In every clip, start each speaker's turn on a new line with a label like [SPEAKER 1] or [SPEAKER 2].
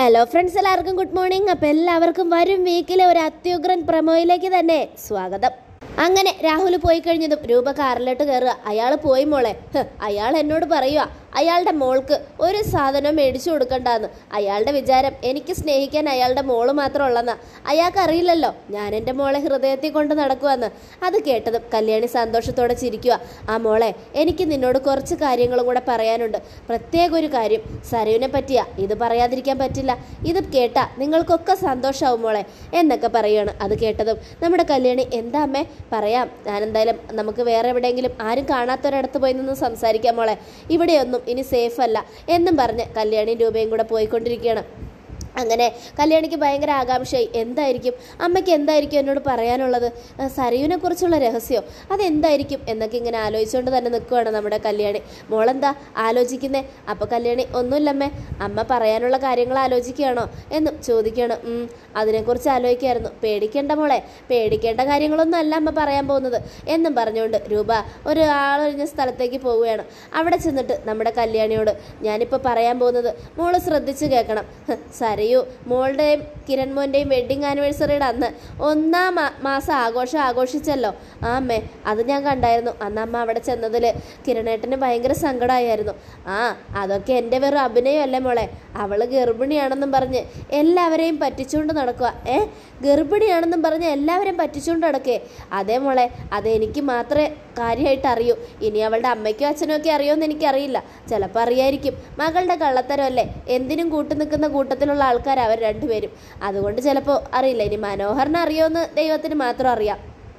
[SPEAKER 1] hello friends എല്ലാവർക്കും good morning അപ്പം എല്ലാവർക്കും വരും വീക്കിലെ ഒരു അത്യുഗ്രൻ പ്രമോയിലേക്ക് തന്നെ സ്വാഗതം അങ്ങനെ രാഹുൽ പോയി കഴിഞ്ഞതും രൂപ കാറിലോട്ട് കയറുക അയാൾ പോയി മോളെ ഹ്, അയാൾ എന്നോട് പറയുക അയാളുടെ മോൾക്ക് ഒരു സാധനം മേടിച്ചു കൊടുക്കണ്ടെന്ന് അയാളുടെ വിചാരം എനിക്ക് സ്നേഹിക്കാൻ അയാളുടെ മോള് മാത്രം ഉള്ളെന്നാ അയാൾക്ക് അറിയില്ലല്ലോ ഞാൻ എൻ്റെ മോളെ ഹൃദയത്തിൽ കൊണ്ട് നടക്കുവെന്ന് അത് കേട്ടതും കല്യാണി സന്തോഷത്തോടെ ചിരിക്കുക ആ മോളെ എനിക്ക് നിന്നോട് കുറച്ച് കാര്യങ്ങളും കൂടെ പറയാനുണ്ട് പ്രത്യേക ഒരു കാര്യം സരയുവിനെ പറ്റിയാ ഇത് പറയാതിരിക്കാൻ പറ്റില്ല ഇത് കേട്ടാ നിങ്ങൾക്കൊക്കെ സന്തോഷമാവും മോളെ എന്നൊക്കെ പറയുകയാണ് അത് കേട്ടതും നമ്മുടെ കല്യാണി എന്താ അമ്മേ പറയാം ഞാനെന്തായാലും നമുക്ക് വേറെ എവിടെയെങ്കിലും ആരും കാണാത്തൊരിടത്ത് പോയി നിന്ന് സംസാരിക്കാം മോളെ ഇവിടെയൊന്നും ഇനി സേഫ് അല്ല എന്നും പറഞ്ഞ് കല്യാണിയും രൂപയും കൂടെ പോയിക്കൊണ്ടിരിക്കുകയാണ് അങ്ങനെ കല്യാണിക്ക് ഭയങ്കര ആകാംക്ഷയായി എന്തായിരിക്കും അമ്മയ്ക്ക് എന്തായിരിക്കും എന്നോട് പറയാനുള്ളത് ആ, സരയുവിനെ കുറിച്ചുള്ള രഹസ്യം അതെന്തായിരിക്കും എന്നൊക്കെ ഇങ്ങനെ ആലോചിച്ചുകൊണ്ട് തന്നെ നിൽക്കുവാണ് നമ്മുടെ കല്യാണി മോളെന്താ ആലോചിക്കുന്നേ അപ്പോൾ കല്യാണി ഒന്നുമില്ലമ്മേ അമ്മ പറയാനുള്ള കാര്യങ്ങൾ ആലോചിക്കുകയാണോ എന്നും ചോദിക്കുകയാണ് "ഉം, അതിനെക്കുറിച്ച് ആലോചിക്കായിരുന്നു പേടിക്കേണ്ട മോളെ പേടിക്കേണ്ട കാര്യങ്ങളൊന്നും അല്ല അമ്മ പറയാൻ പോകുന്നത് എന്നും പറഞ്ഞുകൊണ്ട് രൂപ ഒരു ആളൊഴിഞ്ഞ സ്ഥലത്തേക്ക് പോവുകയാണ് അവിടെ ചെന്നിട്ട് നമ്മുടെ കല്യാണിയോട് ഞാനിപ്പോൾ പറയാൻ പോകുന്നത് മോള് ശ്രദ്ധിച്ച് കേൾക്കണം ഹ്, സരയു മോളുടെയും കിരൺ മോൻ്റെയും വെഡ്ഡിങ് ആനിവേഴ്സറിയുടെ അന്ന് ഒന്നാം മാ- മാസം ആഘോഷം ആഘോഷിച്ചല്ലോ ആ അമ്മേ അത് ഞാൻ കണ്ടായിരുന്നു അന്ന് അമ്മ അവിടെ ചെന്നതിൽ കിരണേട്ടന് ഭയങ്കര സങ്കടമായിരുന്നു ആ അതൊക്കെ എൻ്റെ വെറും അഭിനയമല്ലേ മോളെ അവള് ഗർഭിണിയാണെന്നും പറഞ്ഞ് എല്ലാവരെയും പറ്റിച്ചുകൊണ്ട് നടക്കുക ഏ ഗർഭിണിയാണെന്നും പറഞ്ഞ് എല്ലാവരെയും പറ്റിച്ചുകൊണ്ട് നടക്കേ അതേ മോളെ അതെനിക്ക് മാത്രമേ കാര്യമായിട്ട് അറിയൂ ഇനി അവളുടെ അമ്മയ്ക്കോ അച്ഛനോ ഒക്കെ അറിയുമെന്ന് എനിക്കറിയില്ല ചിലപ്പോൾ അറിയായിരിക്കും മകളുടെ കള്ളത്തരമല്ലേ എന്തിനും കൂട്ടു നിൽക്കുന്ന കൂട്ടത്തിലുള്ള ആൾക്കാർ അവർ രണ്ടുപേരും അതുകൊണ്ട് ചിലപ്പോൾ അറിയില്ല ഇനി മനോഹറിനെ അറിയുമെന്ന് ദൈവത്തിന് മാത്രം അറിയാം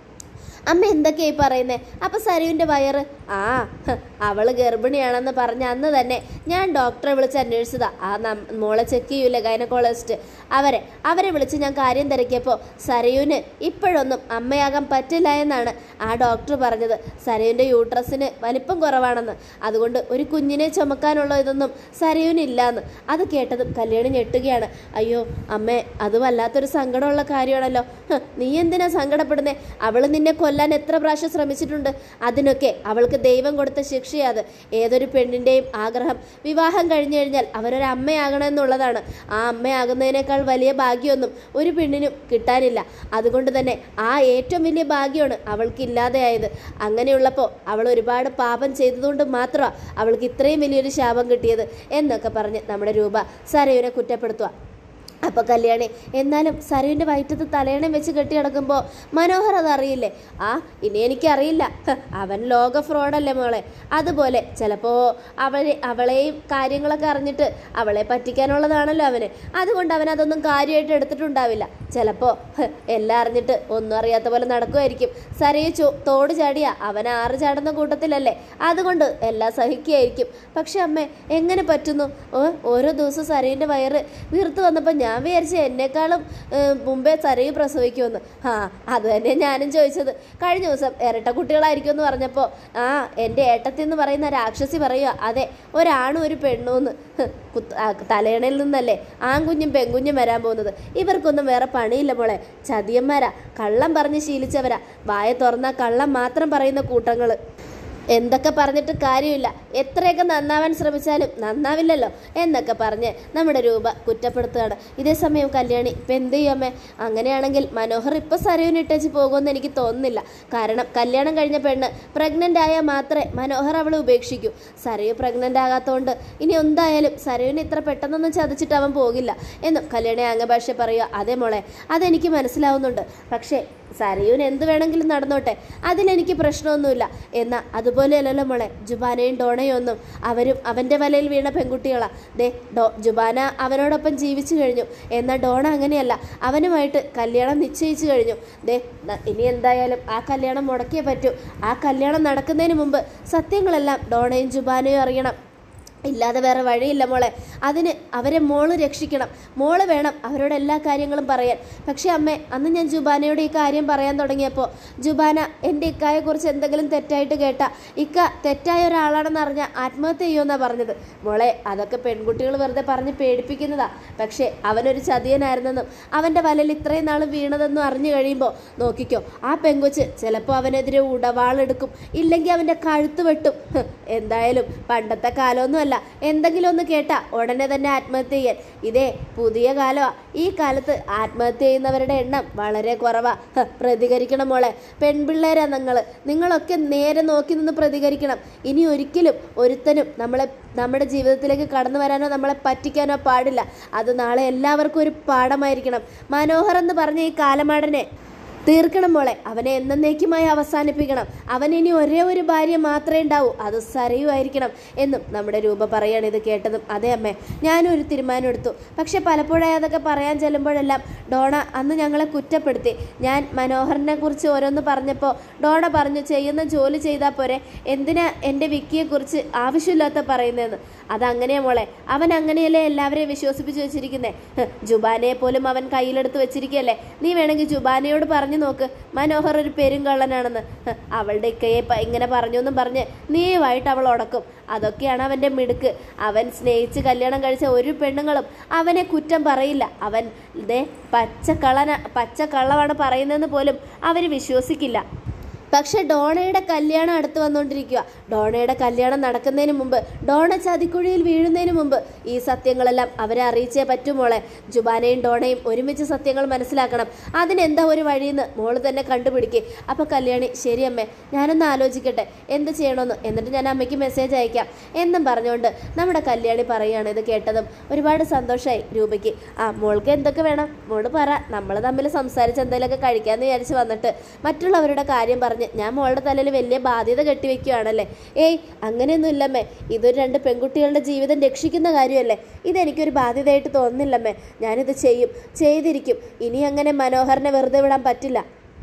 [SPEAKER 1] അമ്മ എന്തൊക്കെയായി പറയുന്നേ അപ്പൊ സരുവിന്റെ വയറ് ആ ഹ്, അവള് ഗർഭിണിയാണെന്ന് പറഞ്ഞ അന്ന് തന്നെ ഞാൻ ഡോക്ടറെ വിളിച്ച് അന്വേഷിച്ചതാ ആ നം- മോളെ ചെക്ക് ചെയ്യൂലേ ഗൈനക്കോളജിസ്റ്റ് അവരെ അവരെ വിളിച്ച് ഞാൻ കാര്യം തിരക്കിയപ്പോൾ സരയുവിന് ഇപ്പോഴൊന്നും അമ്മയാകാൻ പറ്റില്ല എന്നാണ് ആ ഡോക്ടർ പറഞ്ഞത് സരയുവിന്റെ യൂട്രസിന് വലിപ്പം കുറവാണെന്ന് അതുകൊണ്ട് ഒരു കുഞ്ഞിനെ ചുമക്കാനുള്ള ഇതൊന്നും സരയുവിനില്ലാന്ന് അത് കേട്ടതും കല്യാണി ഞെട്ടുകയാണ് അയ്യോ അമ്മേ അത് വല്ലാത്തൊരു സങ്കടമുള്ള കാര്യമാണല്ലോ ഹ്, നീ എന്തിനാ സങ്കടപ്പെടുന്നേ അവള് നിന്നെ കൊല്ലാൻ എത്ര പ്രാവശ്യം ശ്രമിച്ചിട്ടുണ്ട് അതിനൊക്കെ അവൾക്ക് ദൈവം കൊടുത്ത ശിക്ഷയത് ഏതൊരു പെണ്ണിൻ്റെയും ആഗ്രഹം വിവാഹം കഴിഞ്ഞു കഴിഞ്ഞാൽ അവരൊരു അമ്മയാകണമെന്നുള്ളതാണ് ആ അമ്മയാകുന്നതിനേക്കാൾ വലിയ ഭാഗ്യമൊന്നും ഒരു പെണ്ണിനും കിട്ടാനില്ല അതുകൊണ്ട് തന്നെ ആ ഏറ്റവും വലിയ ഭാഗ്യമാണ് അവൾക്ക് ഇല്ലാതെയായത് അങ്ങനെയുള്ളപ്പോൾ അവൾ ഒരുപാട് പാപം ചെയ്തതുകൊണ്ട് മാത്രമാണ് അവൾക്ക് ഇത്രയും വലിയൊരു ശാപം കിട്ടിയത് എന്നൊക്കെ പറഞ്ഞ് നമ്മുടെ രൂപ സരയുനെ കുറ്റപ്പെടുത്തുക അപ്പോൾ കല്യാണി എന്നാലും സരുവിൻ്റെ വയറ്റത്ത് തലയണം വെച്ച് കെട്ടി കിടക്കുമ്പോൾ മനോഹർ അതറിയില്ലേ ആ ഇനി എനിക്കറിയില്ല ഹ്, അവൻ ലോക ഫ്രോഡല്ലേ മോളെ അതുപോലെ ചിലപ്പോൾ അവളെ അവളെയും കാര്യങ്ങളൊക്കെ അറിഞ്ഞിട്ട് അവളെ പറ്റിക്കാനുള്ളതാണല്ലോ അവന് അതുകൊണ്ട് അവൻ അതൊന്നും കാര്യമായിട്ട് എടുത്തിട്ടുണ്ടാവില്ല ചിലപ്പോൾ എല്ലാം അറിഞ്ഞിട്ട് ഒന്നും അറിയാത്ത പോലെ നടക്കുമായിരിക്കും സരയെ ചോ തോട് ചാടിയ അവൻ ആറ് ചാടുന്ന കൂട്ടത്തിലല്ലേ അതുകൊണ്ട് എല്ലാം സഹിക്കുകയായിരിക്കും പക്ഷെ അമ്മേ എങ്ങനെ പറ്റുന്നു ഓ ഓരോ ദിവസം സരയുടെ വയറ് വീർത്ത് വന്നപ്പോൾ ഞാൻ വിചാരിച്ചു എന്നെക്കാളും ഏഹ്, മുമ്പേ സരയു പ്രസവിക്കുമെന്ന് ആ അത് തന്നെ ഞാനും ചോദിച്ചത് കഴിഞ്ഞ ദിവസം ഇരട്ട കുട്ടികളായിരിക്കും എന്ന് പറഞ്ഞപ്പോൾ ആ എൻ്റെ ഏട്ടത്തി എന്ന് പറയുന്ന രാക്ഷസി പറയുക അതെ ഒരാണും ഒരു പെണ്ണും എന്ന് ഹ്, കുത്ത്- ആ, തലയണയിൽ നിന്നല്ലേ ആൺകുഞ്ഞും പെൺകുഞ്ഞും വരാൻ പോകുന്നത് ഇവർക്കൊന്നും വേറെ പണിയില്ല മോളെ ചതിയന്മാരാ കള്ളം പറഞ്ഞ് ശീലിച്ചവരാ വായ തുറന്ന കള്ളം മാത്രം പറയുന്ന കൂട്ടങ്ങൾ എന്തൊക്കെ പറഞ്ഞിട്ട് കാര്യമില്ല എത്രയൊക്കെ നന്നാവാൻ ശ്രമിച്ചാലും നന്നാവില്ലല്ലോ എന്നൊക്കെ പറഞ്ഞ് നമ്മുടെ രൂപ കുറ്റപ്പെടുത്തുകയാണ് ഇതേ സമയം കല്യാണി ഇപ്പം എന്ത് ചെയ്യും അമ്മേ അങ്ങനെയാണെങ്കിൽ മനോഹർ ഇപ്പം സരയുവിന് ഇട്ടേച്ച് പോകുമെന്ന് എനിക്ക് തോന്നുന്നില്ല കാരണം കല്യാണം കഴിഞ്ഞ പെണ്ണ് പ്രഗ്നൻ്റ് ആയാൽ മാത്രമേ മനോഹർ അവളെ ഉപേക്ഷിക്കൂ സരയു പ്രഗ്നൻ്റ് ആകാത്തതുകൊണ്ട് ഇനി എന്തായാലും സരയുവിനെ ഇത്ര പെട്ടെന്നൊന്നും ചതിച്ചിട്ട് അവൻ പോകില്ല എന്നും കല്യാണി ആംഗഭാഷ പറയുക അതേ മോളെ അതെനിക്ക് മനസ്സിലാവുന്നുണ്ട് പക്ഷേ സരയുവിന് എന്ത് വേണമെങ്കിലും നടന്നോട്ടെ അതിലെനിക്ക് പ്രശ്നമൊന്നുമില്ല എന്നാൽ അതുപോലെയല്ലല്ലോ മോളെ ജുബാനയും ഡോണയും ഒന്നും അവരും അവൻ്റെ വലയിൽ വീണ പെൺകുട്ടികളാ ദേ ഡോ ജുബാന അവനോടൊപ്പം ജീവിച്ചു കഴിഞ്ഞു എന്നാൽ ഡോണ അങ്ങനെയല്ല അവനുമായിട്ട് കല്യാണം നിശ്ചയിച്ചു കഴിഞ്ഞു ദേ ന- ഇനി എന്തായാലും ആ കല്യാണം മുടക്കിയേ പറ്റൂ ആ കല്യാണം നടക്കുന്നതിന് മുമ്പ് സത്യങ്ങളെല്ലാം ഡോണയും ജുബാനയും അറിയണം ഇല്ലാതെ വേറെ വഴിയില്ല മോളെ അതിന് അവരെ മോള് രക്ഷിക്കണം മോള് വേണം അവരോട് എല്ലാ കാര്യങ്ങളും പറയാൻ പക്ഷേ അമ്മേ അന്ന് ഞാൻ ജുബാനയോട് ഈ കാര്യം പറയാൻ തുടങ്ങിയപ്പോൾ ജുബാന എൻ്റെ ഇക്കായെക്കുറിച്ച് എന്തെങ്കിലും തെറ്റായിട്ട് കേട്ട ഇക്ക തെറ്റായ ഒരാളാണെന്ന് അറിഞ്ഞാൽ ആത്മഹത്യ ചെയ്യുമെന്നാണ് പറഞ്ഞത് മോളെ അതൊക്കെ പെൺകുട്ടികൾ വെറുതെ പറഞ്ഞ് പേടിപ്പിക്കുന്നതാ പക്ഷേ അവനൊരു ചതിയനായിരുന്നെന്നും അവൻ്റെ വലയിൽ ഇത്രയും നാൾ വീണതെന്നും അറിഞ്ഞു കഴിയുമ്പോൾ നോക്കിക്കോ ആ പെങ്കൊച്ച് ചിലപ്പോൾ അവനെതിരെ ഉടവാളെടുക്കും ഇല്ലെങ്കിൽ അവൻ്റെ കഴുത്ത് വെട്ടും ഹ്, എന്തായാലും പണ്ടത്തെ കാലമൊന്നുമല്ല എന്തെങ്കിലും ഒന്ന് കേട്ടാ ഉടനെ തന്നെ ആത്മഹത്യ ചെയ്യാൻ ഇതേ പുതിയ കാലമാ ഈ കാലത്ത് ആത്മഹത്യ ചെയ്യുന്നവരുടെ എണ്ണം വളരെ കുറവാ ഹ, പ്രതികരിക്കണം മോളെ പെൺപിള്ളേരാ നിങ്ങൾ നിങ്ങളൊക്കെ നേരെ നോക്കി നിന്ന് പ്രതികരിക്കണം ഇനി ഒരിക്കലും ഒരുത്തനും നമ്മളെ നമ്മുടെ ജീവിതത്തിലേക്ക് കടന്നു വരാനോ നമ്മളെ പറ്റിക്കാനോ പാടില്ല അത് നാളെ എല്ലാവർക്കും ഒരു പാഠമായിരിക്കണം മനോഹർ എന്ന് പറഞ്ഞ ഈ കാലമാടനെ തീർക്കണം മോളെ അവനെ എന്നേക്കുമായി അവസാനിപ്പിക്കണം അവൻ ഇനി ഒരേ ഒരു ഭാര്യ മാത്രമേ ഉണ്ടാവൂ അത് സരയുമായിരിക്കണം എന്നും നമ്മുടെ രൂപ പറയാണ് ഇത് കേട്ടതും അതെ അമ്മേ ഞാനും ഒരു തീരുമാനം എടുത്തു പക്ഷെ പലപ്പോഴായി അതൊക്കെ പറയാൻ ചെല്ലുമ്പോഴെല്ലാം ഡോണ അന്ന് ഞങ്ങളെ കുറ്റപ്പെടുത്തി ഞാൻ മനോഹറിനെ കുറിച്ച് ഓരോന്ന് പറഞ്ഞപ്പോൾ ഡോണ പറഞ്ഞു ചെയ്യുന്ന ജോലി ചെയ്താൽ പോരെ എന്തിനാ എൻ്റെ വിക്കിയെക്കുറിച്ച് ആവശ്യമില്ലാത്ത പറയുന്നതെന്ന് അതങ്ങനെയാ മോളെ അവൻ അങ്ങനെയല്ലേ എല്ലാവരെയും വിശ്വസിപ്പിച്ച് വെച്ചിരിക്കുന്നേ ഹ്, ജുബാനയെ പോലും അവൻ കയ്യിലെടുത്ത് വെച്ചിരിക്കുകയല്ലേ നീ വേണമെങ്കിൽ ജുബാനയോട് പറഞ്ഞു നോക്ക് മനോഹർ ഒരു പെരുങ്കള്ളനാണെന്ന് ഹ്, അവളുടെ ഇക്കയെ പ- ഇങ്ങനെ പറഞ്ഞു എന്നും പറഞ്ഞ് നീയുമായിട്ട് അവൾ ഉടക്കും അതൊക്കെയാണ് അവൻ്റെ മിടുക്ക് അവൻ സ്നേഹിച്ച് കല്യാണം കഴിച്ച ഒരു പെണ്ണുങ്ങളും അവനെ കുറ്റം പറയില്ല അവൻ ദേ പച്ചക്കള്ളന പച്ചക്കള്ളമാണ് പറയുന്നതെന്ന് പോലും അവർ വിശ്വസിക്കില്ല പക്ഷെ ഡോണയുടെ കല്യാണം അടുത്ത് വന്നുകൊണ്ടിരിക്കുക ഡോണയുടെ കല്യാണം നടക്കുന്നതിന് മുമ്പ് ഡോണ ചതിക്കുഴിയിൽ വീഴുന്നതിന് മുമ്പ് ഈ സത്യങ്ങളെല്ലാം അവരെ അറിയിച്ചേ പറ്റൂ മോളെ ജുബാനയും ഡോണയും ഒരുമിച്ച് സത്യങ്ങൾ മനസ്സിലാക്കണം അതിനെന്താ ഒരു വഴിയെന്ന് മോള് തന്നെ കണ്ടുപിടിക്കുക അപ്പോൾ കല്യാണി ശരി അമ്മേ ഞാനൊന്ന് ആലോചിക്കട്ടെ എന്ത് ചെയ്യണമെന്ന് എന്നിട്ട് ഞാൻ അമ്മയ്ക്ക് മെസ്സേജ് അയക്കാം എന്നും പറഞ്ഞുകൊണ്ട് നമ്മുടെ കല്യാണി പറയുകയാണ് ഇത് കേട്ടതും ഒരുപാട് സന്തോഷമായി രൂപയ്ക്ക് ആ മോൾക്ക് എന്തൊക്കെ വേണം മോള് പറ നമ്മൾ തമ്മിൽ സംസാരിച്ച് എന്തെങ്കിലുമൊക്കെ കഴിക്കാമെന്ന് വിചാരിച്ച് വന്നിട്ട് മറ്റുള്ളവരുടെ കാര്യം പറഞ്ഞ് ഞാൻ മോളുടെ തലയിൽ വലിയ ബാധ്യത കെട്ടിവെക്കുകയാണല്ലേ ഏയ് അങ്ങനെയൊന്നും ഇല്ലമ്മേ ഇതൊരു രണ്ട് പെൺകുട്ടികളുടെ ജീവിതം രക്ഷിക്കുന്ന കാര്യമല്ലേ ഇതെനിക്കൊരു ബാധ്യതയായിട്ട് തോന്നുന്നില്ലമ്മേ ഞാനിത് ചെയ്യും ചെയ്തിരിക്കും ഇനി അങ്ങനെ മനോഹറിനെ വെറുതെ വിടാൻ പറ്റില്ല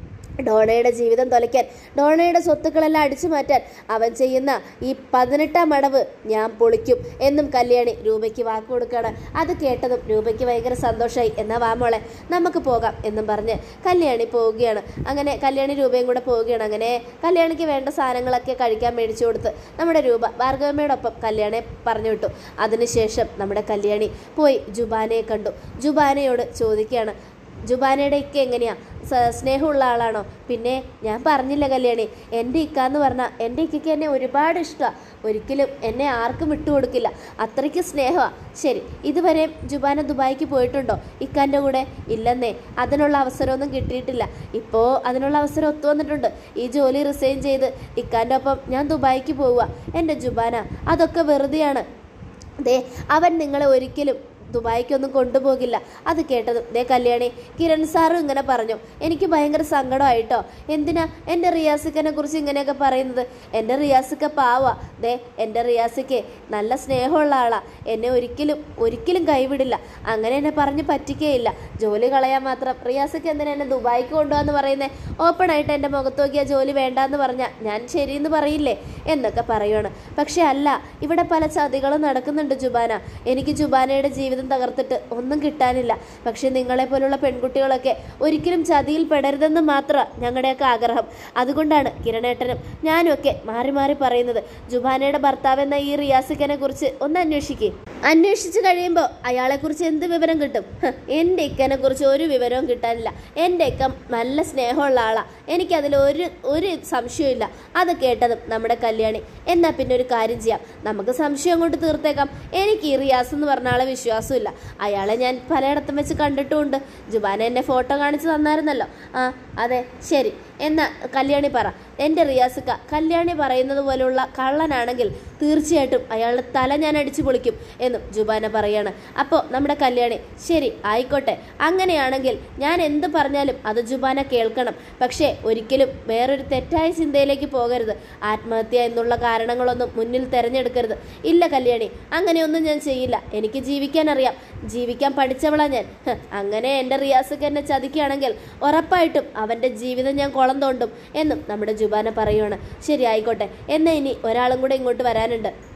[SPEAKER 1] ഡോണയുടെ ജീവിതം തൊലയ്ക്കാൻ ഡോണയുടെ സ്വത്തുക്കളെല്ലാം അടിച്ചു മാറ്റാൻ അവൻ ചെയ്യുന്ന ഈ പതിനെട്ടാം അടവ് ഞാൻ പൊളിക്കും എന്നും കല്യാണി രൂപയ്ക്ക് വാക്ക് കൊടുക്കുകയാണ് അത് കേട്ടതും രൂപയ്ക്ക് ഭയങ്കര സന്തോഷമായി എന്നാ വാ മോളെ നമുക്ക് പോകാം എന്നും പറഞ്ഞ് കല്യാണി പോവുകയാണ് അങ്ങനെ കല്യാണി രൂപയും കൂടെ പോവുകയാണ് അങ്ങനെ കല്യാണിക്ക് വേണ്ട സാധനങ്ങളൊക്കെ കഴിക്കാൻ മേടിച്ചു കൊടുത്ത് നമ്മുടെ രൂപ ഭാർഗവമ്മയോടൊപ്പം കല്യാണിയെ പറഞ്ഞു വിട്ടു അതിനുശേഷം നമ്മുടെ കല്യാണി പോയി ജുബാനയെ കണ്ടു ജുബാനയോട് ചോദിക്കുകയാണ് ജുബാനയുടെ ഇക്ക എങ്ങനെയാ സ- സ്നേഹമുള്ള ആളാണോ പിന്നെ ഞാൻ പറഞ്ഞില്ല കല്യാണി എൻ്റെ ഇക്ക എന്ന് പറഞ്ഞാൽ എൻ്റെ ഇക്കയ്ക്ക് എന്നെ ഒരുപാട് ഇഷ്ടമാണ് ഒരിക്കലും എന്നെ ആർക്കും വിട്ടുകൊടുക്കില്ല അത്രയ്ക്ക് സ്നേഹമാണ് ശരി ഇതുവരെ ജുബാന ദുബായിക്ക് പോയിട്ടുണ്ടോ ഇക്കാൻ്റെ കൂടെ ഇല്ലെന്നേ അതിനുള്ള അവസരമൊന്നും കിട്ടിയിട്ടില്ല ഇപ്പോൾ അതിനുള്ള അവസരം ഒത്തു വന്നിട്ടുണ്ട് ഈ ജോലി റിസൈൻ ചെയ്ത് ഇക്കാൻ്റെ ഒപ്പം ഞാൻ ദുബായിക്ക് പോവുക എൻ്റെ ജുബാന അതൊക്കെ വെറുതെയാണ് ദേ അവൻ നിങ്ങളെ ഒരിക്കലും ദുബായിക്കൊന്നും കൊണ്ടുപോകില്ല അത് കേട്ടതും ദേ കല്യാണി കിരൺ സാറും ഇങ്ങനെ പറഞ്ഞു എനിക്ക് ഭയങ്കര സങ്കടമായിട്ടോ എന്തിനാ എൻ്റെ റിയാസിക്കനെ കുറിച്ച് ഇങ്ങനെയൊക്കെ പറയുന്നത് എൻ്റെ റിയാസിക്ക പാവാ ദേ എൻ്റെ റിയാസിക്ക് നല്ല സ്നേഹമുള്ള ആളാ എന്നെ ഒരിക്കലും ഒരിക്കലും കൈവിടില്ല അങ്ങനെ എന്നെ പറഞ്ഞ് പറ്റിക്കുകയില്ല ജോലി കളയാൻ മാത്രം റിയാസിക്ക് എന്തിനാ എന്നെ ദുബായിക്ക് കൊണ്ടുപോകാന്ന് പറയുന്നത് ഓപ്പണായിട്ട് എൻ്റെ മുഖത്ത് നോക്കിയാൽ ജോലി വേണ്ടാന്ന് പറഞ്ഞാൽ ഞാൻ ശരിയെന്ന് പറയില്ലേ എന്നൊക്കെ പറയുവാണ് പക്ഷെ അല്ല ഇവിടെ പല ചതികളും നടക്കുന്നുണ്ട് ജുബാന എനിക്ക് ജുബാനയുടെ ജീവിതം തകർത്തിട്ട് ഒന്നും കിട്ടാനില്ല പക്ഷെ നിങ്ങളെ പോലുള്ള പെൺകുട്ടികളൊക്കെ ഒരിക്കലും ചതിയിൽ പെടരുതെന്ന് മാത്രം ഞങ്ങളുടെയൊക്കെ ആഗ്രഹം അതുകൊണ്ടാണ് കിരണേട്ടനും ഞാനും ഒക്കെ മാറി മാറി പറയുന്നത് ജുബാനയുടെ ഭർത്താവ് എന്ന ഈ റിയാസിക്കനെ കുറിച്ച് ഒന്ന് അന്വേഷിക്കേ അന്വേഷിച്ച് കഴിയുമ്പോൾ അയാളെക്കുറിച്ച് എന്ത് വിവരം കിട്ടും ഹ്, എൻ്റെ ഇക്കനെ കുറിച്ച് ഒരു വിവരവും കിട്ടാനില്ല എൻ്റെ ഇക്ക നല്ല സ്നേഹമുള്ള ആളാ എനിക്കതിൽ ഒരു ഒരു സംശയമില്ല അത് കേട്ടതും നമ്മുടെ കല്യാണി എന്നാൽ പിന്നെ ഒരു കാര്യം ചെയ്യാം നമുക്ക് സംശയം കൊണ്ട് തീർത്തേക്കാം എനിക്ക് ഈ റിയാസ് എന്ന് പറഞ്ഞ ആളെ വിശ്വാസമില്ല അയാളെ ഞാൻ പലയിടത്തും വെച്ച് കണ്ടിട്ടുമുണ്ട് ജുബാന എന്നെ ഫോട്ടോ കാണിച്ച് തന്നായിരുന്നല്ലോ ആ അതെ ശരി എന്നാ കല്യാണി പറ എൻ്റെ റിയാസിക്ക കല്യാണി പറയുന്നത് പോലെയുള്ള കള്ളനാണെങ്കിൽ തീർച്ചയായിട്ടും അയാളുടെ തല ഞാൻ അടിച്ചു പൊളിക്കും എന്നും ജുബാന പറയാണ് അപ്പോൾ നമ്മുടെ കല്യാണി ശരി ആയിക്കോട്ടെ അങ്ങനെയാണെങ്കിൽ ഞാൻ എന്ത് പറഞ്ഞാലും അത് ജുബാന കേൾക്കണം പക്ഷേ ഒരിക്കലും വേറൊരു തെറ്റായ ചിന്തയിലേക്ക് പോകരുത് ആത്മഹത്യ എന്നുള്ള കാരണങ്ങളൊന്നും മുന്നിൽ തിരഞ്ഞെടുക്കരുത് ഇല്ല കല്യാണി അങ്ങനെയൊന്നും ഞാൻ ചെയ്യില്ല എനിക്ക് ജീവിക്കാൻ അറിയാം ജീവിക്കാൻ പഠിച്ചവളാ ഞാൻ ഹ്, അങ്ങനെ എൻ്റെ റിയാസക്ക് എന്നെ ചതിക്കുകയാണെങ്കിൽ ഉറപ്പായിട്ടും അവൻ്റെ ജീവിതം ഞാൻ കുളം തോണ്ടും എന്നും നമ്മുടെ ജുബാന പറയുവാണ് ശരി ആയിക്കോട്ടെ എന്നാ ഇനി ഒരാളും കൂടെ ഇങ്ങോട്ട് വരാനുണ്ട്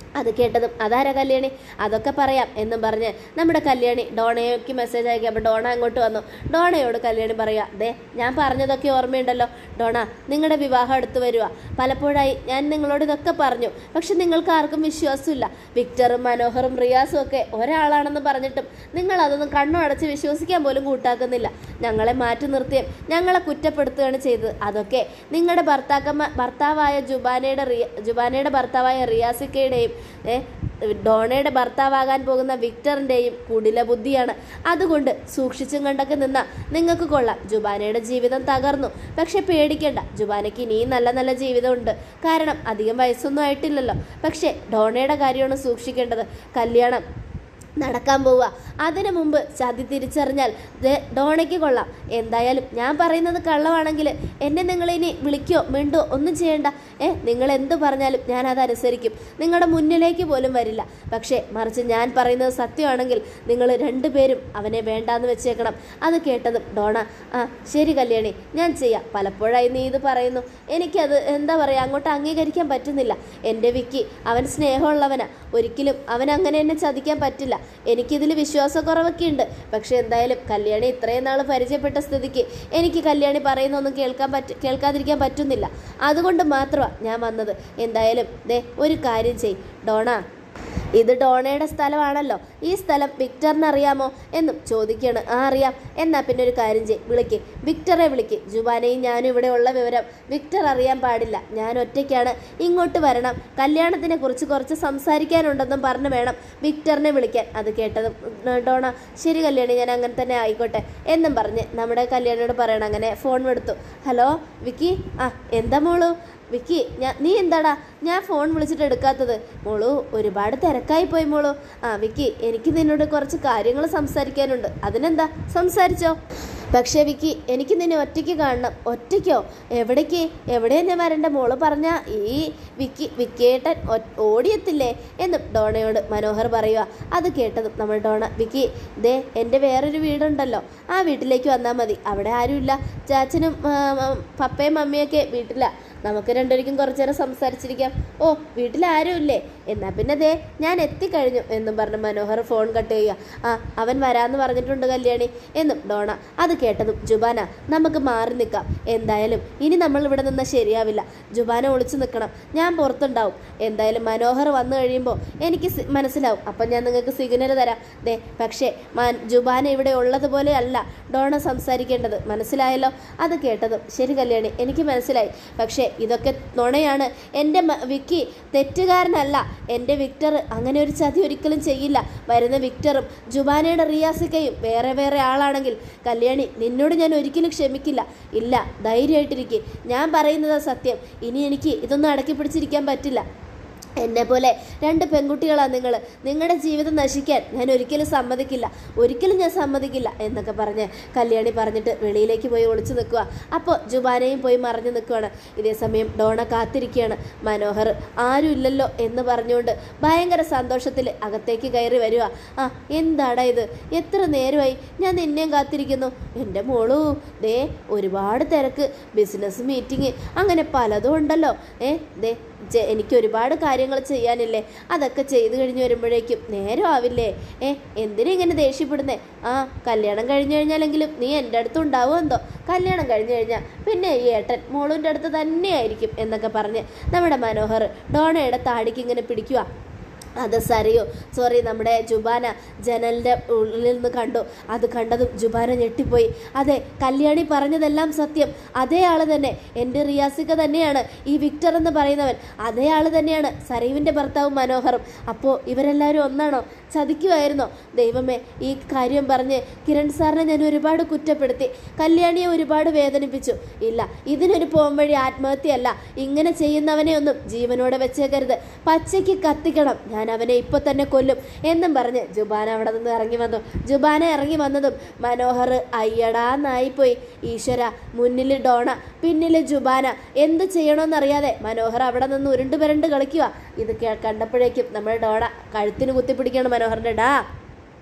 [SPEAKER 1] അത് കേട്ടതും അതാരാ കല്യാണി അതൊക്കെ പറയാം എന്നും പറഞ്ഞ് നമ്മുടെ കല്യാണി ഡോണയ്ക്ക് മെസ്സേജ് അയക്കുക അപ്പോൾ ഡോണ അങ്ങോട്ട് വന്നു ഡോണയോട് കല്യാണി പറയുക ദേ ഞാൻ പറഞ്ഞതൊക്കെ ഓർമ്മയുണ്ടല്ലോ ഡോണ നിങ്ങളുടെ വിവാഹം അടുത്ത് വരിക പലപ്പോഴായി ഞാൻ നിങ്ങളോട് ഇതൊക്കെ പറഞ്ഞു പക്ഷെ നിങ്ങൾക്ക് ആർക്കും വിശ്വാസമില്ല വിക്ടറും മനോഹറും റിയാസും ഒക്കെ ഒരാളാണെന്ന് പറഞ്ഞിട്ടും നിങ്ങൾ അതൊന്നും കണ്ണു അടച്ച് വിശ്വസിക്കാൻ പോലും കൂട്ടാക്കുന്നില്ല ഞങ്ങളെ മാറ്റി നിർത്തുകയും ഞങ്ങളെ കുറ്റപ്പെടുത്തുകയാണ് ചെയ്തത് അതൊക്കെ നിങ്ങളുടെ ഭർത്താക്കന്മാർ ഭർത്താവായ ജുബാനയുടെ റിയ ജുബാനയുടെ ഭർത്താവായ റിയാസിക്കയുടെയും ഏ, ഡോണയുടെ ഭർത്താവാകാൻ പോകുന്ന വിക്ടറിൻ്റെയും കുടില ബുദ്ധിയാണ് അതുകൊണ്ട് സൂക്ഷിച്ചും കണ്ടൊക്കെ നിന്ന നിങ്ങൾക്ക് കൊള്ളാം ജുബാനയുടെ ജീവിതം തകർന്നു പക്ഷെ പേടിക്കേണ്ട ജുബാനയ്ക്ക് ഇനിയും നല്ല നല്ല ജീവിതമുണ്ട് കാരണം അധികം വയസ്സൊന്നും ആയിട്ടില്ലല്ലോ പക്ഷേ ഡോണയുടെ കാര്യമാണ് സൂക്ഷിക്കേണ്ടത് കല്യാണം നടക്കാൻ പോവുക അതിനു മുമ്പ് ചതി തിരിച്ചറിഞ്ഞാൽ ദേ ഡോണയ്ക്ക് കൊള്ളാം എന്തായാലും ഞാൻ പറയുന്നത് കള്ളമാണെങ്കിൽ എന്നെ നിങ്ങളിനി വിളിക്കോ മിണ്ടോ ഒന്നും ചെയ്യണ്ട ഏ നിങ്ങൾ എന്തു പറഞ്ഞാലും ഞാൻ അത് അനുസരിക്കും നിങ്ങളുടെ മുന്നിലേക്ക് പോലും വരില്ല പക്ഷേ മറിച്ച് ഞാൻ പറയുന്നത് സത്യമാണെങ്കിൽ നിങ്ങൾ രണ്ടുപേരും അവനെ വേണ്ടാന്ന് വെച്ചേക്കണം അത് കേട്ടതും ഡോണ ആ ശരി കല്യാണി ഞാൻ ചെയ്യാം പലപ്പോഴായി നീ ഇത് പറയുന്നു എനിക്കത് എന്താ പറയുക അങ്ങോട്ട് അംഗീകരിക്കാൻ പറ്റുന്നില്ല എൻ്റെ വിക്കി അവൻ സ്നേഹമുള്ളവനാ ഒരിക്കലും അവൻ അങ്ങനെ എന്നെ ചതിക്കാൻ പറ്റില്ല എനിക്കിതിൽ വിശ്വാസക്കുറവൊക്കെ ഉണ്ട് പക്ഷെ എന്തായാലും കല്യാണി ഇത്രയും നാൾ പരിചയപ്പെട്ട സ്ഥിതിക്ക് എനിക്ക് കല്യാണി പറയുന്നൊന്നും കേൾക്കാൻ പറ്റ കേൾക്കാതിരിക്കാൻ പറ്റുന്നില്ല അതുകൊണ്ട് മാത്രമാണ് ഞാൻ വന്നത് എന്തായാലും ദേ ഒരു കാര്യം ചെയ് ഡോണ ഇത് ഡോണയുടെ സ്ഥലമാണല്ലോ ഈ സ്ഥലം വിക്ടറിന് അറിയാമോ എന്നും ചോദിക്കുകയാണ് ആ അറിയാം എന്നാ പിന്നെ ഒരു കാര്യം ചെയ് വിളിക്ക് വിക്ടറെ വിളിക്ക് ജുബാനയും ഞാനും ഇവിടെ ഉള്ള വിവരം വിക്ടർ അറിയാൻ പാടില്ല ഞാൻ ഒറ്റയ്ക്കാണ് ഇങ്ങോട്ട് വരണം കല്യാണത്തിനെ കുറിച്ച് കുറച്ച് സംസാരിക്കാനുണ്ടെന്നും പറഞ്ഞ് വേണം വിക്ടറിനെ വിളിക്കാൻ അത് കേട്ടതും ഉം, ഡോണ ശരി കല്യാണി ഞാൻ അങ്ങനെ തന്നെ ആയിക്കോട്ടെ എന്നും പറഞ്ഞ് നമ്മുടെ കല്യാണിയോട് പറയണം അങ്ങനെ ഫോൺ എടുത്തു ഹലോ വിക്കി ആ എന്താ മോളു വിക്കി ഞാൻ നീ എന്താടാ ഞാൻ ഫോൺ വിളിച്ചിട്ട് എടുക്കാത്തത് മോളു ഒരുപാട് തിരക്കായി പോയി മോളു ആ വിക്കി എനിക്ക് നിന്നോട് കുറച്ച് കാര്യങ്ങൾ സംസാരിക്കാനുണ്ട് അതിനെന്താ സംസാരിച്ചോ പക്ഷേ വിക്കി എനിക്ക് നിന്നെ ഒറ്റയ്ക്ക് കാണണം ഒറ്റയ്ക്കോ എവിടേക്ക് എവിടെ തന്നെ വരണ്ട മോള് പറഞ്ഞ ഈ വിക്കി വിക്കിയേട്ടൻ ഒ- ഓടിയെത്തില്ലേ എന്നും ഡോണയോട് മനോഹർ പറയുക അത് കേട്ടതും നമ്മൾ ഡോണ വിക്കി ദേ എൻ്റെ വേറൊരു വീടുണ്ടല്ലോ ആ വീട്ടിലേക്ക് വന്നാൽ മതി അവിടെ ആരുമില്ല ചാച്ചനും ആ, ആ, പപ്പയും മമ്മിയൊക്കെ വീട്ടിലാ നമുക്ക് രണ്ടുപേർക്കും കുറച്ചു നേരം സംസാരിച്ചിരിക്കാം ഓ വീട്ടിൽ ആരും ഇല്ലേ എന്നാ പിന്നെ ദേ ഞാൻ എത്തിക്കഴിഞ്ഞു എന്നും പറഞ്ഞ് മനോഹർ ഫോൺ കട്ട് ചെയ്യുക ആ അവൻ വരാന്ന് പറഞ്ഞിട്ടുണ്ട് കല്യാണി എന്നും ഡോണ അത് കേട്ടതും ജുബാന നമുക്ക് മാറി നിൽക്കാം എന്തായാലും ഇനി നമ്മൾ ഇവിടെ നിന്ന് ശരിയാവില്ല ജുബാന ഒളിച്ചു നിൽക്കണം ഞാൻ പുറത്തുണ്ടാവും എന്തായാലും മനോഹർ വന്നു കഴിയുമ്പോൾ എനിക്ക് സി- മനസ്സിലാവും അപ്പം ഞാൻ നിങ്ങൾക്ക് സിഗ്നൽ തരാം ദേ പക്ഷേ മാൻ ജുബാന ഇവിടെ ഉള്ളതുപോലെ അല്ല ഡോണ സംസാരിക്കേണ്ടത് മനസ്സിലായല്ലോ അത് കേട്ടതും ശരി കല്യാണി എനിക്ക് മനസ്സിലായി പക്ഷേ ഇതൊക്കെ നുണയാണ് എൻ്റെ മ- വിക്കി തെറ്റുകാരനല്ല എൻ്റെ വിക്ടർ അങ്ങനെ ഒരു ചതി ഒരിക്കലും ചെയ്യില്ല വരുന്ന വിക്ടറും ജുബാനയുടെ റിയാസിക്കയും വേറെ വേറെ ആളാണെങ്കിൽ കല്യാണി നിന്നോട് ഞാൻ ഒരിക്കലും ക്ഷമിക്കില്ല ഇല്ല ധൈര്യമായിട്ടിരിക്കെ ഞാൻ പറയുന്നത് സത്യം ഇനി എനിക്ക് ഇതൊന്നും അടക്കി പിടിച്ചിരിക്കാൻ പറ്റില്ല എന്നെ പോലെ രണ്ട് പെൺകുട്ടികളാണ് നിങ്ങൾ നിങ്ങളുടെ ജീവിതം നശിക്കാൻ ഞാൻ ഒരിക്കലും സമ്മതിക്കില്ല ഒരിക്കലും ഞാൻ സമ്മതിക്കില്ല എന്നൊക്കെ പറഞ്ഞ് കല്യാണി പറഞ്ഞിട്ട് വെളിയിലേക്ക് പോയി ഒളിച്ചു നിൽക്കുക അപ്പോൾ ജുബാനയും പോയി മറഞ്ഞു നിൽക്കുകയാണ് ഇതേ സമയം ഡോണ കാത്തിരിക്കുകയാണ് മനോഹർ ആരും ഇല്ലല്ലോ എന്ന് പറഞ്ഞുകൊണ്ട് ഭയങ്കര സന്തോഷത്തിൽ അകത്തേക്ക് കയറി വരിക ആ എന്താടാ ഇത് എത്ര നേരമായി ഞാൻ നിന്നെയും കാത്തിരിക്കുന്നു എൻ്റെ മോളൂ ദേ ഒരുപാട് തിരക്ക് ബിസിനസ് മീറ്റിംഗ് അങ്ങനെ പലതും ഉണ്ടല്ലോ ഏ ദേ ചെ- എനിക്ക് ഒരുപാട് കാര്യങ്ങൾ ചെയ്യാനില്ലേ അതൊക്കെ ചെയ്തു കഴിഞ്ഞ് വരുമ്പോഴേക്കും നേരം ആവില്ലേ ഏ എന്തിനാ ഇങ്ങനെ ദേഷ്യപ്പെടുന്നേ ആ കല്യാണം കഴിഞ്ഞു കഴിഞ്ഞാലെങ്കിലും നീ എൻ്റെ അടുത്ത് ഉണ്ടാവുമോ എന്തോ കല്യാണം കഴിഞ്ഞു കഴിഞ്ഞാൽ പിന്നെ ഈ ഏട്ടൻ മോളുൻ്റെ അടുത്ത് തന്നെയായിരിക്കും എന്നൊക്കെ പറഞ്ഞ് നമ്മുടെ മനോഹർ ഡോണയുടെ താടിക്ക് ഇങ്ങനെ പിടിക്കുക അത് സറിയോ സോറി നമ്മുടെ ജുബാന ജനലിൻ്റെ ഉള്ളിൽ നിന്ന് കണ്ടു അത് കണ്ടതും ജുബാന ഞെട്ടിപ്പോയി അതെ കല്യാണി പറഞ്ഞതെല്ലാം സത്യം അതേ ആൾ തന്നെ എൻ്റെ റിയാസിക തന്നെയാണ് ഈ വിക്ടർ എന്ന് പറയുന്നവൻ അതേ ആൾ തന്നെയാണ് സരീവിൻ്റെ ഭർത്താവ് മനോഹറും അപ്പോൾ ഇവരെല്ലാവരും ഒന്നാണോ ചതിക്കുമായിരുന്നോ ദൈവമേ ഈ കാര്യം പറഞ്ഞ് കിരൺ സാറിനെ ഞാൻ ഒരുപാട് കുറ്റപ്പെടുത്തി കല്യാണിയെ ഒരുപാട് വേദനിപ്പിച്ചു ഇല്ല ഇതിനൊരു പോംവഴി ആത്മഹത്യയല്ല ഇങ്ങനെ ചെയ്യുന്നവനെ ഒന്നും ജീവനോടെ വെച്ചേക്കരുത് പച്ചയ്ക്ക് കത്തിക്കണം ഞാൻ അവനെ ഇപ്പൊ തന്നെ കൊല്ലും എന്നും പറഞ്ഞ് ജുബാന അവിടെ നിന്ന് ഇറങ്ങി വന്നു ജുബാന ഇറങ്ങി വന്നതും മനോഹർ അയ്യടാന്നായിപ്പോയി ഈശ്വര മുന്നിൽ ഡോണ പിന്നിൽ ജുബാന എന്ത് ചെയ്യണമെന്നറിയാതെ മനോഹർ അവിടെ നിന്ന് ഉരുണ്ട് പുരണ്ട് കളിക്കുക ഇത് കേ- കണ്ടപ്പോഴേക്കും നമ്മുടെ ഡോണ കഴുത്തിന് കുത്തിപ്പിടിക്കുകയാണ് മനോഹറിന്റെ ഡാ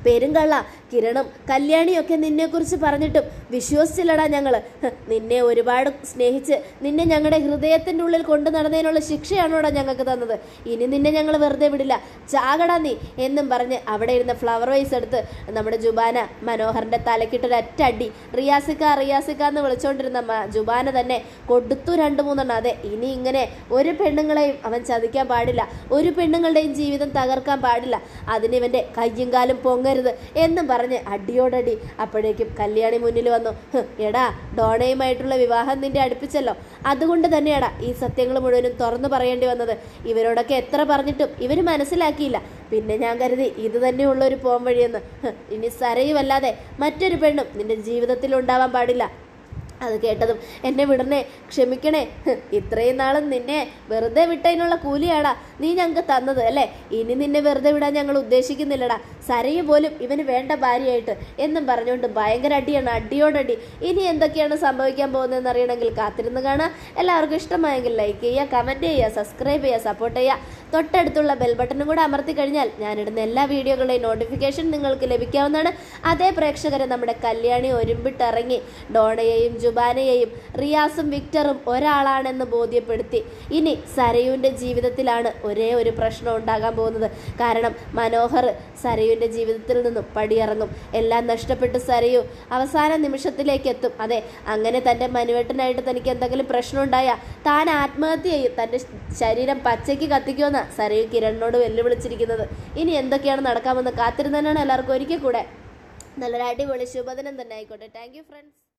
[SPEAKER 1] പെരുങ്കള്ള കിരണും കല്യാണിയൊക്കെ നിന്നെക്കുറിച്ച് പറഞ്ഞിട്ടും വിശ്വസിച്ചില്ലടാ ഞങ്ങൾ നിന്നെ ഒരുപാട് സ്നേഹിച്ച് നിന്നെ ഞങ്ങളുടെ ഹൃദയത്തിൻ്റെ ഉള്ളിൽ കൊണ്ടു നടന്നതിനുള്ള ശിക്ഷയാണോടാ ഞങ്ങൾക്ക് തന്നത് ഇനി നിന്നെ ഞങ്ങൾ വെറുതെ വിടില്ല ചാകടാ നീ എന്നും പറഞ്ഞ് അവിടെ ഇരുന്ന ഫ്ലവർ വൈസ് എടുത്ത് നമ്മുടെ ജുബാന മനോഹറിൻ്റെ തലക്കിട്ടൊരു ഒറ്റ അടി റിയാസിക്ക റിയാസിക്ക എന്ന് വിളിച്ചുകൊണ്ടിരുന്ന മ- ജുബാന തന്നെ കൊടുത്തു രണ്ട് മൂന്നെണ്ണം അതെ ഇനി ഇങ്ങനെ ഒരു പെണ്ണുങ്ങളെയും അവൻ ചതിക്കാൻ പാടില്ല ഒരു പെണ്ണുങ്ങളുടെയും ജീവിതം തകർക്കാൻ പാടില്ല അതിന് ഇവൻ്റെ കയ്യും കാലും പൊങ്ങരുത് എന്നും പറഞ്ഞ് അടിയോടടി അപ്പോഴേക്കും കല്യാണി മുന്നിൽ വന്നു "ഹ്, എടാ ഡോണയുമായിട്ടുള്ള വിവാഹം നിന്റെ അടുപ്പിച്ചല്ലോ അതുകൊണ്ട് തന്നെയാടാ ഈ സത്യങ്ങൾ മുഴുവനും തുറന്നു പറയേണ്ടി വന്നത് ഇവരോടൊക്കെ എത്ര പറഞ്ഞിട്ടും ഇവർ മനസ്സിലാക്കിയില്ല പിന്നെ ഞാൻ കരുതി ഇത് തന്നെയുള്ള ഒരു പോം വഴിയെന്ന് ഹ്, ഇനി സരയുമല്ലാതെ മറ്റൊരു പെണ്ണും നിന്റെ ജീവിതത്തിൽ ഉണ്ടാവാൻ പാടില്ല അത് കേട്ടതും എന്നെ വിടണേ ക്ഷമിക്കണേ ഹ്, ഇത്രയും നാളും നിന്നെ വെറുതെ വിട്ടതിനുള്ള കൂലിയാടാ നീ ഞങ്ങൾക്ക് തന്നത് അല്ലേ ഇനി നിന്നെ വെറുതെ വിടാൻ ഞങ്ങൾ ഉദ്ദേശിക്കുന്നില്ലടാ സരയു പോലും ഇവന് വേണ്ട ഭാര്യയായിട്ട് എന്നും പറഞ്ഞുകൊണ്ട് ഭയങ്കര അടിയാണ് അടിയോടടി ഇനി എന്തൊക്കെയാണ് സംഭവിക്കാൻ പോകുന്നതെന്ന് അറിയണമെങ്കിൽ കാത്തിരുന്ന് കാണാം എല്ലാവർക്കും ഇഷ്ടമായെങ്കിൽ ലൈക്ക് ചെയ്യുക കമൻറ്റ് ചെയ്യുക സബ്സ്ക്രൈബ് ചെയ്യുക സപ്പോർട്ട് ചെയ്യുക തൊട്ടടുത്തുള്ള ബെൽ ബട്ടണും കൂടെ അമർത്തി കഴിഞ്ഞാൽ ഞാനിടുന്ന എല്ലാ വീഡിയോകളുടെയും നോട്ടിഫിക്കേഷൻ നിങ്ങൾക്ക് ലഭിക്കാവുന്നതാണ് അതേ പ്രേക്ഷകരെ നമ്മുടെ കല്യാണി ഒരുമ്പിട്ടിറങ്ങി ഡോണയെയും ജുബാനയെയും റിയാസും വിക്ടറും ഒരാളാണെന്ന് ബോധ്യപ്പെടുത്തി ഇനി സരയുവിൻ്റെ ജീവിതത്തിലാണ് ഒരേ ഒരു പ്രശ്നം ഉണ്ടാകാൻ പോകുന്നത് കാരണം മനോഹർ സരയുവിൻ്റെ ജീവിതത്തിൽ നിന്നും പടിയിറങ്ങും എല്ലാം നഷ്ടപ്പെട്ട് സരയു അവസാന നിമിഷത്തിലേക്ക് എത്തും അതെ അങ്ങനെ തൻ്റെ മനുവേട്ടനായിട്ട് തനിക്ക് എന്തെങ്കിലും പ്രശ്നം ഉണ്ടായാൽ താൻ ആത്മഹത്യ ചെയ്യും തൻ്റെ ശരീരം പച്ചയ്ക്ക് കത്തിക്കുമെന്ന സരയു കിരണിനോട് വെല്ലുവിളിച്ചിരിക്കുന്നത് ഇനി എന്തൊക്കെയാണ് നടക്കാമെന്ന് കാത്തിരുന്നതിനാണ് എല്ലാവർക്കും ഒരിക്കൽ കൂടെ നല്ലൊരു അടിപൊളി ശുഭദിനം തന്നെ ആയിക്കോട്ടെ താങ്ക് യു ഫ്രണ്ട്സ്